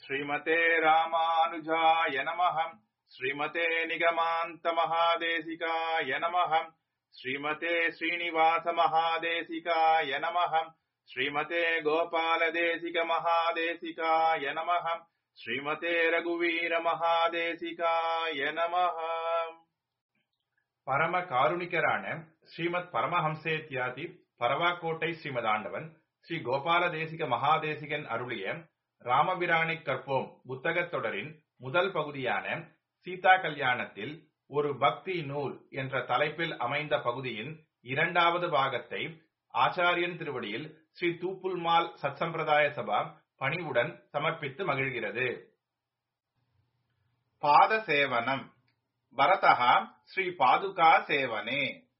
श्रीमते रामानुजाय नमः श्रीमते निगमान्तमहादेशिकाय नमः श्रीमते श्रीनिवासमहादेशिकाय नमः श्रीमते गोपालदेशिकमहादेशिकाय नमः श्रीमते रघुवीरमहादेशिकाय नमः பரம காருணிகரான ஸ்ரீமத் பரமஹம்சேத்யாதி பரவாக்கோட்டை ஸ்ரீமதாண்டவன் ஸ்ரீ கோபால தேசிக மகாதேசிகன் அருளிய ராமபிரானை கற்போம் புத்தகத் தொடரின் முதல் பகுதியான சீதா கல்யாணத்தில் ஒரு பக்தி நூல் என்ற தலைப்பில் அமைந்த பகுதியின் இரண்டாவது பாகத்தை ஆச்சாரியன் திருவடியில் ஸ்ரீ தூப்புல்மால் சத்சம்பிரதாய சபா பணிவுடன் சமர்ப்பித்து மகிழ்கிறது பாத சேவனம் பரதா ஸ்ரீ பாதுகா சேவனே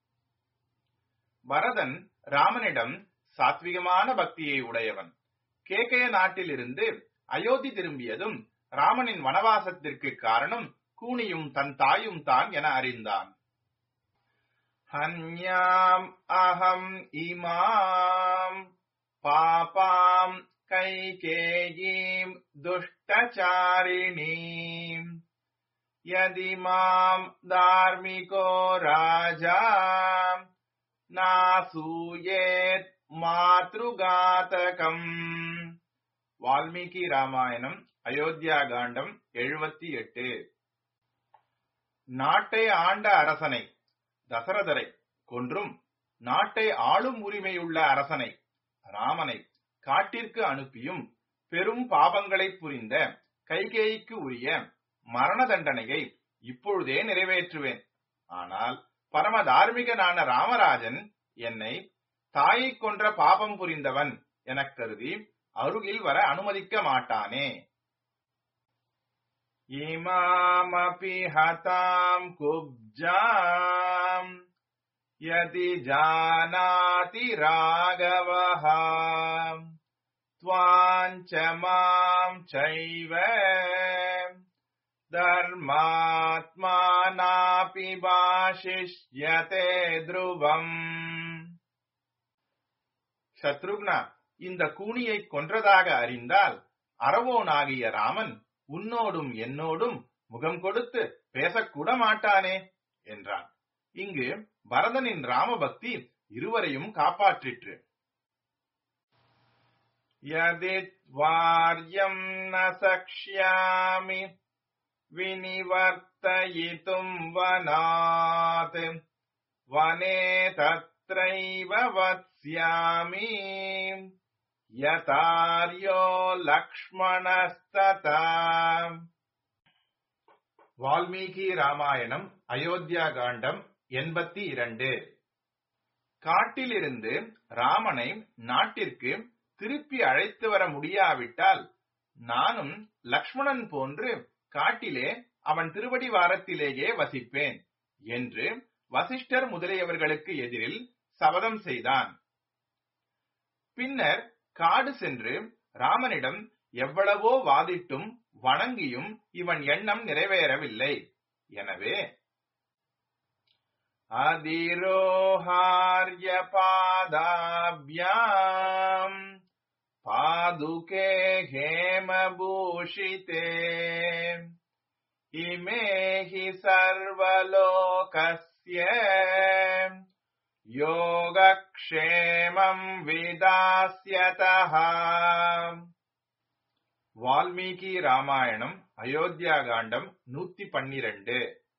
பரதன் ராமனிடம் சாத்விகமான பக்தியை உடையவன் கேகய நாட்டிலிருந்து அயோத்தி திரும்பியதும் ராமனின் வனவாசத்திற்கு காரணம் கூனியும் தன் தாயும் தான் என அறிந்தான் ஹன்யாம் அகம் இமாம் பாபாம் கைகேயீம் துஷ்டச்சாரிணீம் यदि माम् धार्मिको राजा नासूयेत् மாத்ருகாதகம் வால்மீகி ராமாயணம் அயோத்தியா காண்டம் எழுபத்தி எட்டு நாட்டை ஆண்ட அரசனை தசரதரை கொன்றும் நாட்டை ஆளும் உரிமையுள்ள அரசனை ராமனை காட்டிற்கு அனுப்பியும் பெரும் பாவங்களை புரிந்த கைகேயிக்கு உரிய மரண தண்டனையை இப்பொழுதே நிறைவேற்றுவேன் ஆனால் பரம தார்மிகனான ராமராஜன் என்னை தாயை கொன்ற பாபம் புரிந்தவன் எனக் கருதி அருகில் வர அனுமதிக்க மாட்டானே இமாமபி ஹதாம் குப்ஜாம் யதி ஜானாதி ராகவஹா त्वाञ्च माम् चैव धर्मात्मानापि भाषिष्यते ध्रुवम् சத்ருக்னா இந்த கூனியை கொன்றதாக அறிந்தால் அறவோனாகிய ராமன் உன்னோடும் என்னோடும் முகம் கொடுத்து பேசக்கூட மாட்டானே என்றான் இங்கு பரதனின் ராமபக்தி இருவரையும் காப்பாற்றிற்று यदित्वार्यम् न शक्ष्यामि विनिवर्तयितुम् वनात् वने तत्रैव वत्स्यामि यतार्यो லக்ஷ்மணஸ்ததா வால்மீகி ராமாயணம் அயோத்தியா காண்டம் எண்பத்தி இரண்டு காட்டிலிருந்து ராமனை நாட்டிற்கு திருப்பி அழைத்து வர முடியாவிட்டால் நானும் லக்ஷ்மணன் போன்று காட்டிலே அவன் திருவடி வாரத்திலேயே வசிப்பேன் என்று வசிஷ்டர் முதலியவர்களுக்கு எதிரில் சபதம் செய்தான் பின்னர் காடு சென்று ராமனிடம் எவ்வளவோ வாதிட்டும் வணங்கியும் இவன் எண்ணம் நிறைவேறவில்லை எனவே அதிரோஹார்ய பாதாபியாம் पादुके हेमभूषिते इमे हि सर्वलोकस्य योगक्षेमम् विदास्यतः வால்மீகி ராமாயணம் அயோத்தியா காண்டம் நூத்தி பன்னிரண்டு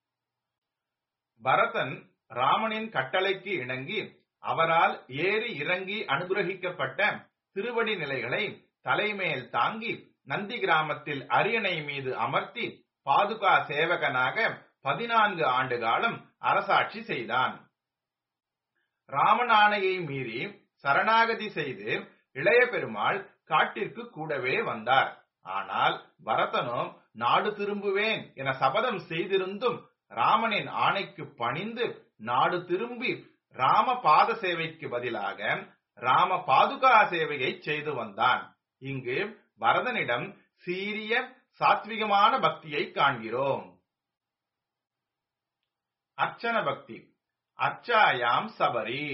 பரதன் ராமனின் கட்டளைக்கு இணங்கி அவரால் ஏறி இறங்கி அனுகிரகிக்கப்பட்ட திருவடி நிலைகளை தலைமேல் தாங்கி நந்தி கிராமத்தில் அரியணை மீது அமர்த்தி பாதுகா சேவகனாக பதினான்கு ஆண்டு காலம் அரசாட்சி செய்தான் ராமநாணையை மீறி சரணாகதி செய்து இளைய பெருமாள் காட்டிற்கு கூடவே வந்தார் ஆனால் பரதனோ நாடு திரும்புவேன் என சபதம் செய்திருந்தும் ராமனின் ஆணைக்கு பணிந்து நாடு திரும்பி ராம பாத சேவைக்கு பதிலாக ராம பாதுகா சேவையை செய்து வந்தான் இங்கு பரதனிடம் சீரிய சாத்விகமான பக்தியை காண்கிறோம் அர்ச்சன பக்தி அர்ச்சாயாம் சபரி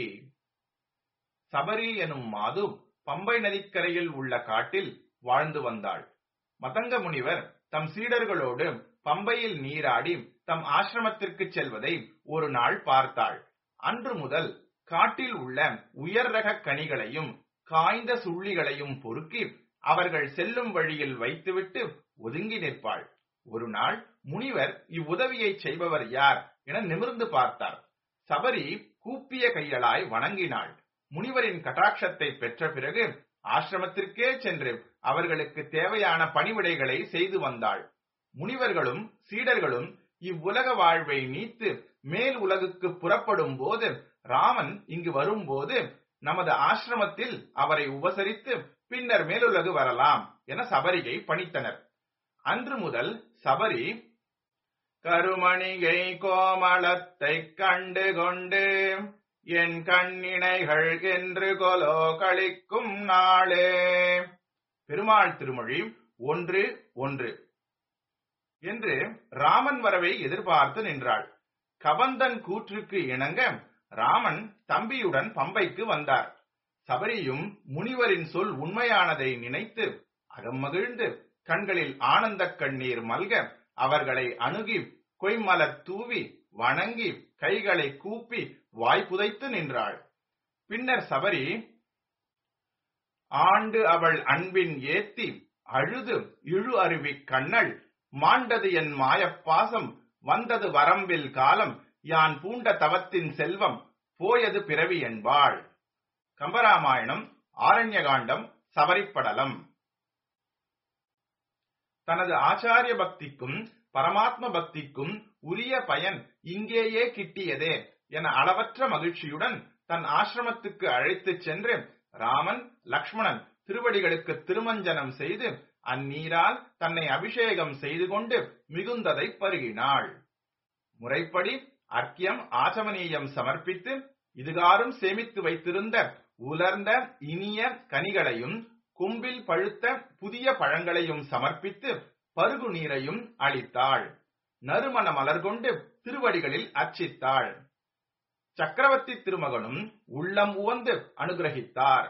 சபரி எனும் மாது பம்பை நதிக்கரையில் உள்ள காட்டில் வாழ்ந்து வந்தாள் மதங்க முனிவர் தம் சீடர்களோடு பம்பையில் நீராடி தம் ஆசிரமத்திற்கு செல்வதை ஒரு நாள் பார்த்தாள் அன்று முதல் காட்டில் உள்ள உயர் ரக கனிகளையும் காய்ந்த சுள்ளிகளையும் பொறுக்கி அவர்கள் செல்லும் வழியில் வைத்துவிட்டு ஒதுங்கி நிற்பாள் ஒரு நாள் முனிவர் இவ்வுதவியை செய்பவர் யார் என நிமிர்ந்து பார்த்தார் சபரி கூப்பிய கையளாய் வணங்கினாள் முனிவரின் கட்டாட்சத்தை பெற்ற பிறகு ஆசிரமத்திற்கே சென்று அவர்களுக்கு தேவையான பணிவிடைகளை செய்து வந்தாள் முனிவர்களும் சீடர்களும் இவ்வுலக வாழ்வை நீத்து மேல் உலகுக்கு புறப்படும் போது ராமன் இங்கு வரும்போது நமது ஆசிரமத்தில் அவரை உபசரித்து பின்னர் மேலுலகு வரலாம் என சபரியை பணித்தனர் அன்று முதல் சபரி கருமணிகை கோமளத்தை கண்டு கொண்டு என் கண்ணிணைகள் என்று கொலோ கழிக்கும் நாளே பெருமாள் திருமொழி ஒன்று ஒன்று என்று ராமன் வரவை எதிர்பார்த்து நின்றாள் கபந்தன் கூற்றுக்கு இணங்க ராமன் தம்பியுடன் பம்பைக்கு வந்தார் சபரியும் முனிவரின் சொல் உண்மையானதை நினைத்து அகமகிழ்ந்து கண்களில் ஆனந்த கண்ணீர் மல்க அவர்களை அணுகி கொய்மலர் தூவி வணங்கி கைகளை கூப்பி வாய்ப்புதைத்து நின்றாள் பின்னர் சபரி ஆண்டு அவள் அன்பின் ஏத்தி அழுது இழு அருவி கண்ணள் மாண்டது என் மாயப்பாசம் வந்தது வரம்பில் காலம் யான் பூண்ட தவத்தின் செல்வம் போயது பிறவி என்பாள் கம்பராமாயணம் ஆரண்யகாண்டம் சபரிப்படலம் தனது ஆச்சாரிய பக்திக்கும் பரமாத்ம பக்திக்கும் உரிய பயன் இங்கேயே கிட்டியதே என அளவற்ற மகிழ்ச்சியுடன் தன் ஆசிரமத்துக்கு அழைத்துச் சென்று ராமன் லக்ஷ்மணன் திருவடிகளுக்கு திருமஞ்சனம் செய்து அந்நீரால் தன்னை அபிஷேகம் செய்து கொண்டு மிகுந்ததை பருகினாள் முறைப்படி அர்க்கியம் ஆச்சமனீயம் சமர்ப்பித்து இதுகாரும் சேமித்து வைத்திருந்த உலர்ந்த இனிய கனிகளையும் கொம்பில் பழுத்த புதிய பழங்களையும் சமர்ப்பித்து பருகு நீரையும் அளித்தாள் நறுமண மலர் கொண்டு திருவடிகளில் அர்ச்சித்தாள் சக்கரவர்த்தி திருமகனும் உள்ளம் உவந்து அனுகிரகித்தார்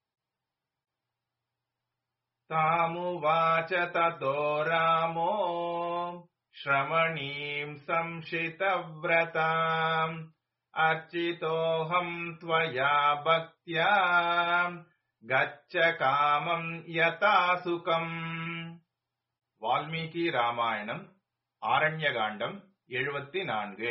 தாமுவாச்ச ததோ ராமோ श्रमणीम् संशितव्रताम् अर्चितोऽहम् त्वया भक्त्या गच्छ कामम् यथा சுகம் வால்மீகி ராமாயணம் ஆரண்யகாண்டம் எழுபத்தி நான்கு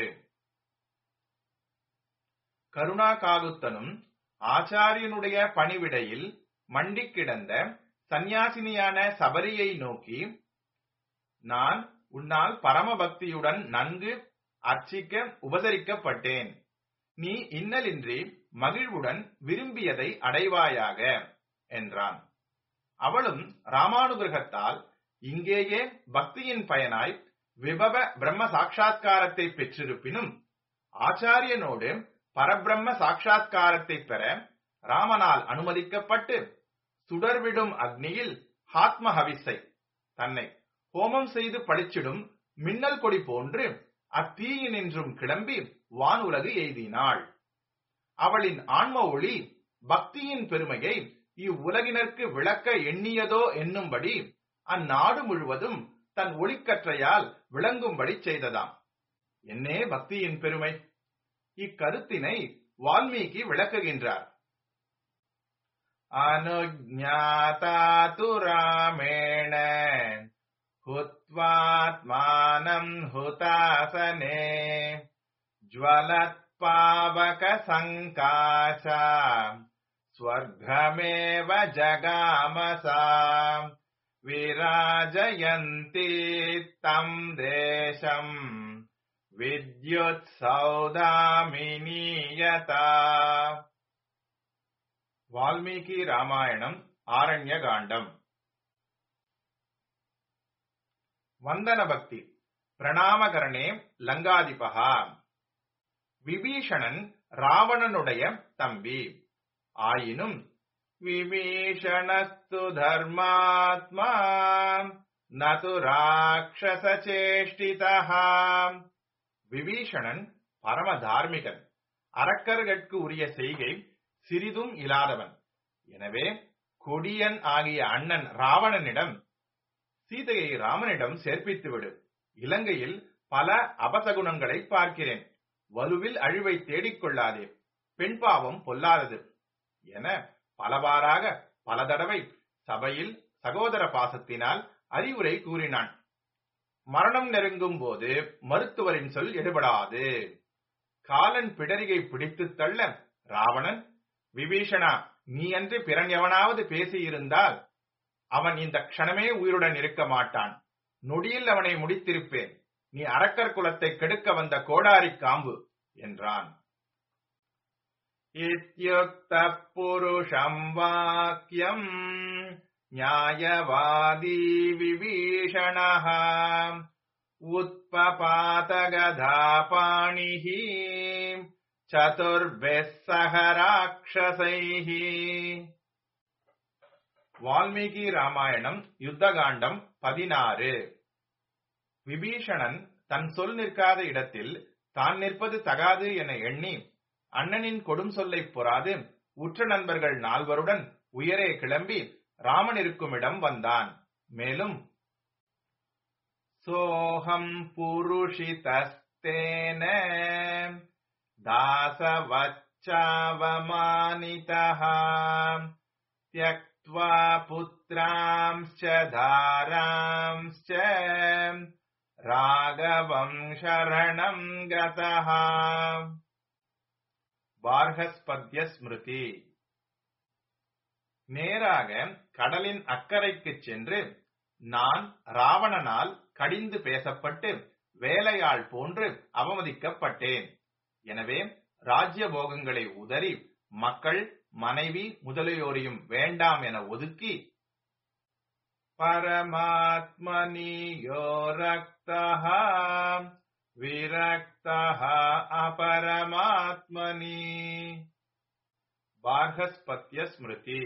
கருணாகாகுத்தனும் ஆச்சாரியனுடைய பணிவிடையில் மண்டிக் கிடந்த சந்நியாசினியான சபரியை நோக்கி நான் உன்னால் பரம பக்தியுடன் நன்கு அர்ச்சிக்க உபசரிக்கப்பட்டேன் நீ இன்னலின்றி மகிழ்வுடன் விரும்பியதை அடைவாயாக என்றான் அவளும் ராமானுகிரகத்தால் இங்கேயே பக்தியின் பயனாய் விபவ பிரம்ம சாட்சா்காரத்தை பெற்றிருப்பினும் ஆச்சாரியனோடு பரபிரம்ம சாட்சா்காரத்தை பெற ராமனால் அனுமதிக்கப்பட்டு சுடர்விடும் அக்னியில் ஆத்ம ஹவிஸை தன்னை ஹோமம் செய்து பழிச்சிடும் மின்னல் கொடி போன்று அத்தீயினின்றும் கிளம்பி வானுலகு எய்தினாள் அவளின் ஆன்ம ஒளி பக்தியின் பெருமையை இவ்வுலகினருக்கு விளக்க எண்ணியதோ என்னும்படி அந்நாடு முழுவதும் தன் ஒளிக்கற்றையால் விளங்கும்படி செய்ததாம் என்னே பக்தியின் பெருமை இக்கருத்தினை வால்மீகி விளக்குகின்றார் அனுஜாதா துராமேண हुत्वात्मानम् हुतासने ज्वलत्पावकसङ्काशा स्वर्गमेव जगामसा विराजयन्ती तम् देशम् विद्युत्सौदामिनीयता वाल्मीकि रामायणम् आरण्यकाण्डम् வந்தன பக்தி பிரணாமகரணே லங்காதிபகா விபீஷணன் ராவணனுடைய தம்பி ஆயினும் விபீஷணஸ்து தர்மாத்மா நது ராட்சச சேஷ்டிதா விபீஷணன் பரம தார்மிகன் அரக்கர்கட்கு உரிய செய்கை சிறிதும் இல்லாதவன் எனவே கொடியன் ஆகிய அண்ணன் ராவணனிடம் சீதையை ராமனிடம் சேர்ப்பித்து விடு இலங்கையில் பல அபசகுணங்களை பார்க்கிறேன் வலுவில் அழிவை தேடிக்கொள்ளாதே பெண் பாவம் பொல்லாதது என பலவாறாக பல தடவை சபையில் சகோதர பாசத்தினால் அறிவுரை கூறினான் மரணம் நெருங்கும் போது மருத்துவரின் சொல் எடுபடாது காலன் பிடரிகை பிடித்து தள்ள ராவணன் விபீஷணா நீ அன்று பிறன் எவனாவது பேசியிருந்தால் அவன் இந்த க்ஷணமே உயிருடன் இருக்க மாட்டான் நொடியில் அவனை முடித்திருப்பேன் நீ அரக்கர் குலத்தை கெடுக்க வந்த கோடாரி காம்பு என்றான் இத்யுக்த புருஷம் வாக்கியம் நியாயவாதி விபீஷணः उत्पपातगधापाणिः चतुर्भिः सह राक्षसैः வால்மீகி ராமாயணம் யுத்தகாண்டம் பதினாறு விபீஷணன் தன் சொல் நிற்காத இடத்தில் தான் நிற்பது தகாது என எண்ணி அண்ணனின் கொடும் சொல்லை பொறாது உற்ற நண்பர்கள் நால்வருடன் உயரே கிளம்பி ராமன் இருக்கும் இடம் வந்தான் மேலும் சோகம் புருஷிதஸ்தேன தாசவச்சாவமானிதः त्यक्त्वा पुत्रांश्च धारांश्च ராகவம் சரணம் கதः பார்கஸ்பத்ய ஸ்மிருதி நேராக கடலின் அக்கறைக்கு சென்று நான் ராவணனால் கடிந்து பேசப்பட்டு வேலையாள் போன்று அவமதிக்கப்பட்டேன் எனவே ராஜ்ய போகங்களை உதறி மக்கள் மனைவி முதலியோரையும் வேண்டாம் என ஒதுக்கி பரமாத்மனியோ ரக்தः விரக்தः அபரமாத்மனி பார்கஸ்பத்ய ஸ்மிருதி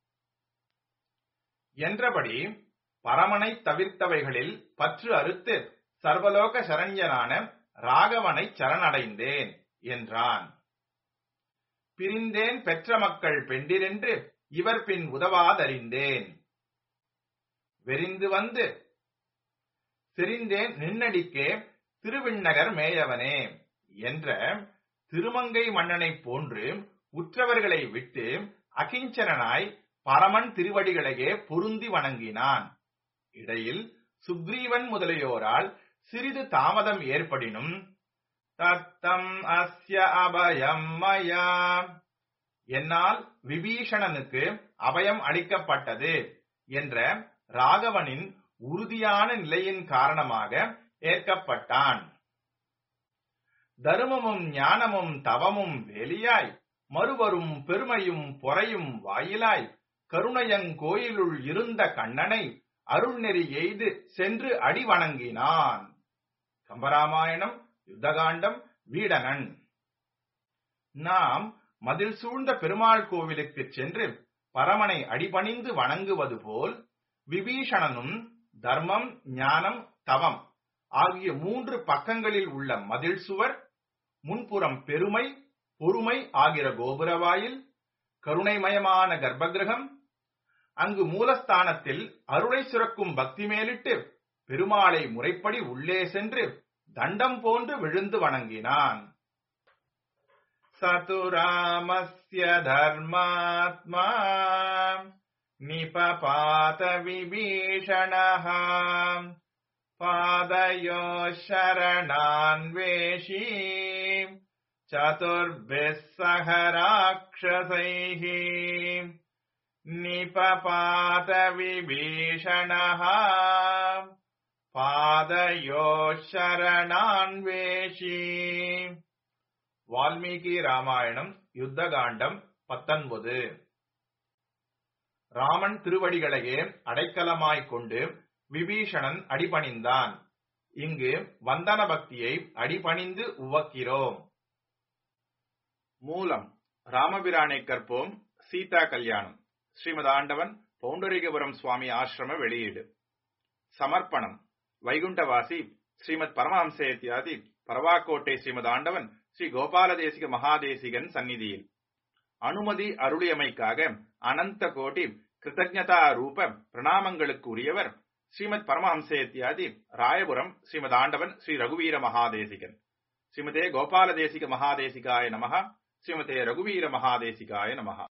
என்றபடி பரமனை தவிர்த்தவைகளில் பற்று அறுத்து சர்வலோக சரண்யனான ராகவனை சரணடைந்தேன் என்றான் பிரிந்தேன் பெற்ற மக்கள் பெண்டிரென்று இவர் பின் உதவாதறிந்தேன் வெறிந்து வந்து செறிந்தேன் நின்னடிக்கே திருவிண்ணகர் மேயவனே என்ற திருமங்கை மன்னனைப் போன்று உற்றவர்களை விட்டு அகிஞ்சனாய் பரமன் திருவடிகளையே பொருந்தி வணங்கினான் இடையில் சுக்ரீவன் முதலியோரால் சிறிது தாமதம் ஏற்படினும் தத்தம் அஸ்ய அபயம் மயா என்னால் விபீஷணனுக்கு அபயம் அளிக்கப்பட்டது என்ற ராகவனின் உறுதியான நிலையின் காரணமாக ஏற்கப்பட்டான் தருமமும் ஞானமும் தவமும் வேலியாய் மறுவரும் பெருமையும் பொறையும் வாயிலாய் கருணையங்கோயிலுள் இருந்த கண்ணனை அருள்நெறி எய்து சென்று அடி வணங்கினான் கம்பராமாயணம் யுத்தகாண்டம் வீடனன் நாம் மதில் சூழ்ந்த பெருமாள் கோவிலுக்கு சென்று பரமனை அடிபணிந்து வணங்குவது போல் விபீஷணனும் தர்மம் ஞானம் தவம் ஆகிய மூன்று பக்கங்களில் உள்ள மதில் சுவர் முன்புறம் பெருமை பொறுமை ஆகிற கோபுரவாயில் கருணைமயமான கர்ப்பகிரகம் அங்கு மூலஸ்தானத்தில் அருளை சுரக்கும் பக்தி மேலிட்டு பெருமாளை முறைப்படி உள்ளே சென்று தண்டம் போன்று விழுந்து வணங்கினான் சதுராமஸ்ய தர்மாத்மா நிபபாத விபீஷணः பாதயோ சரணான்வேஷி चतुर्भिः सह राक्षसैः निपपात विभीषणः பாதயோः சரணான்வேஷி வால்மீகி ராமாயணம் யுத்தகாண்டம் பத்தொன்பது ராமன் திருவடிகளையே அடைக்கலமாய்க் கொண்டு விபீஷணன் அடிபணிந்தான் இங்கு வந்தன பக்தியை அடிபணிந்து உவக்கிறோம் மூலம் ராமபிரானை கற்போம் சீதா கல்யாணம் ஸ்ரீமத் ஆண்டவன் பௌண்டரிகபுரம் சுவாமி ஆசிரம வெளியீடு சமர்ப்பணம் வைகுண்டவாசி ஸ்ரீமத் பரமஹம்சேத்யாதி பரவாக்கோட்டை ஸ்ரீமத் ஆண்டவன் ஸ்ரீ கோபாலதேசிக மகாதேசிகன் சந்நிதியில் அனுமதி அருளியமைக்காக அனந்த கோட்டி கிருத்தஜதா ரூப பிரணாமங்களுக்கு உரியவர் ஸ்ரீமத் பரமஹம்சேத்யாதி ராயபுரம் ஸ்ரீமத் ஆண்டவன் ஸ்ரீ ரகுவீர மகாதேசிகன் ஸ்ரீமதே கோபால தேசிக மகாதேசிகாய நமஹ ஸ்ரீமதே ரகுவீர மகாதேசிகாய நமஹ